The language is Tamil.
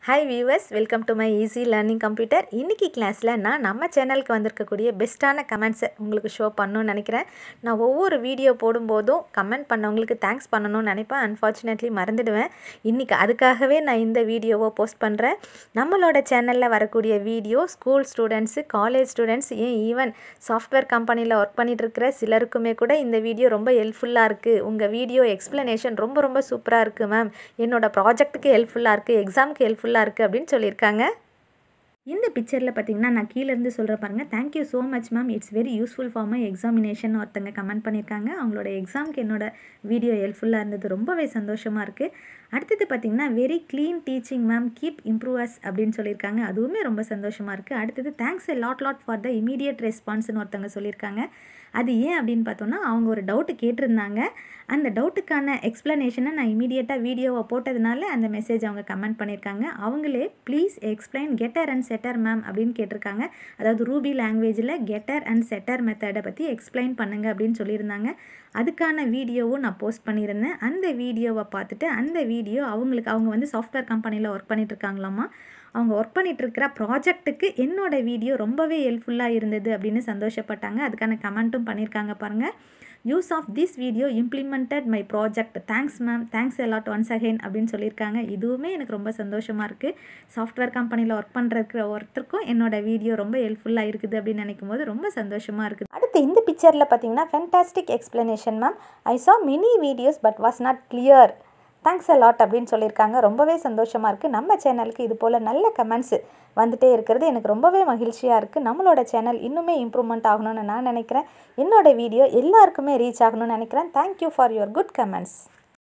hi viewers welcome to my easy learning computer இன்றைக்கி கிளாஸில் நான் நம்ம சேனலுக்கு வந்திருக்கக்கூடிய பெஸ்ட்டான கமெண்ட்ஸை உங்களுக்கு ஷோ பண்ணணும்னு நினைக்கிறேன் நான் ஒவ்வொரு வீடியோ போடும்போதும் கமெண்ட் பண்ணவங்களுக்கு தேங்க்ஸ் பண்ணணும்னு நினைப்பேன் அன்ஃபார்ச்சுனேட்லி மறந்துடுவேன் இன்றைக்கி அதுக்காகவே நான் இந்த வீடியோவை போஸ்ட் பண்ணுறேன் நம்மளோட சேனலில் வரக்கூடிய video school students college students ஏன் ஈவன் சாஃப்ட்வேர் கம்பெனியில் ஒர்க் பண்ணிட்டு இருக்கிற சிலருக்குமே கூட இந்த வீடியோ ரொம்ப ஹெல்ப்ஃபுல்லாக இருக்குது உங்கள் வீடியோ எக்ஸ்ப்ளனேஷன் ரொம்ப ரொம்ப சூப்பராக இருக்குது மேம் என்னோட ப்ராஜெக்ட்டுக்கு ஹெல்ப்ஃபுல்லாக இருக்குது எக்ஸாமுக்கு ஹெல்ப்ஃபுல்லாக இருக்குது அப்படின்னு சொல்லியிருக்காங்க இந்த பிக்சரில் பார்த்தீங்கன்னா நான் கீழேருந்து சொல்கிற பாருங்கள் thank you so much ma'am it's very useful for my examination ஒருத்தங்க கமெண்ட் பண்ணியிருக்காங்க அவங்களோட எக்ஸாமுக்கு என்னோட வீடியோ ஹெல்ப்ஃபுல்லாக இருந்தது ரொம்பவே சந்தோஷமாக இருக்குது அடுத்தது பார்த்திங்கன்னா very clean teaching ma'am keep improvers அப்படின்னு சொல்லியிருக்காங்க அதுவுமே ரொம்ப சந்தோஷமாக இருக்குது அடுத்தது thanks a lot lot for the immediate ரெஸ்பான்ஸ்னு ஒருத்தவங்க சொல்லியிருக்காங்க அது ஏன் அப்படின்னு பார்த்தோன்னா அவங்க ஒரு டவுட்டு கேட்டிருந்தாங்க அந்த டவுட்டுக்கான எக்ஸ்ப்ளனேஷனை நான் இமீடியட்டாக வீடியோவை போட்டதுனால அந்த மெசேஜ் அவங்க கமெண்ட் பண்ணியிருக்காங்க அவங்களே please explain getter and setter ma'am அப்படின்னு கேட்டிருக்காங்க அதாவது ரூபி லாங்குவேஜில் கெட்டர் அண்ட் செட்டர் மெத்தடை பற்றி எக்ஸ்பிளைன் பண்ணுங்கள் அப்படின்னு சொல்லியிருந்தாங்க அதுக்கான வீடியோவும் நான் போஸ்ட் பண்ணியிருந்தேன் அந்த வீடியோவை பார்த்துட்டு அந்த வீடியோ அவங்களுக்கு அவங்க வந்து சாஃப்ட்வேர் கம்பெனியில் ஒர்க் பண்ணிகிட்ருக்காங்களாமா அவங்க ஒர்க் பண்ணிகிட்ருக்கிற ப்ராஜெக்ட்டுக்கு என்னோட வீடியோ ரொம்பவே ஹெல்ப்ஃபுல்லாக இருந்தது அப்படின்னு சந்தோஷப்பட்டாங்க அதுக்கான கமெண்ட்டும் பண்ணியிருக்காங்க பாருங்கள் use of this video implemented my project thanks ma'am thanks a lot once again அப்படின்னு சொல்லியிருக்காங்க இதுவுமே எனக்கு ரொம்ப சந்தோஷமாக இருக்குது சாஃப்ட்வேர் கம்பெனியில் ஒர்க் பண்ணுறதுக்கு ஒருத்தருக்கும் என்னோட வீடியோ ரொம்ப ஹெல்ப்ஃபுல்லாக இருக்குது அப்படின்னு நினைக்கும் போது ரொம்ப சந்தோஷமாக இருக்குது அடுத்து இந்த பிக்சரில் பார்த்தீங்கன்னா fantastic explanation ma'am I saw many videos but was not clear thanks a lot அப்படின்னு சொல்லியிருக்காங்க ரொம்பவே சந்தோஷமாக இருக்குது நம்ம சேனலுக்கு இது போல் நல்ல கமெண்ட்ஸ் வந்துட்டே இருக்கிறது எனக்கு ரொம்பவே மகிழ்ச்சியாக இருக்குது நம்மளோட சேனல் இன்னுமே இம்ப்ரூவ்மெண்ட் ஆகணும்னு நான் நினைக்கிறேன் என்னோட வீடியோ எல்லாருக்குமே ரீச் ஆகணும்னு நினைக்கிறேன் thank you for your good comments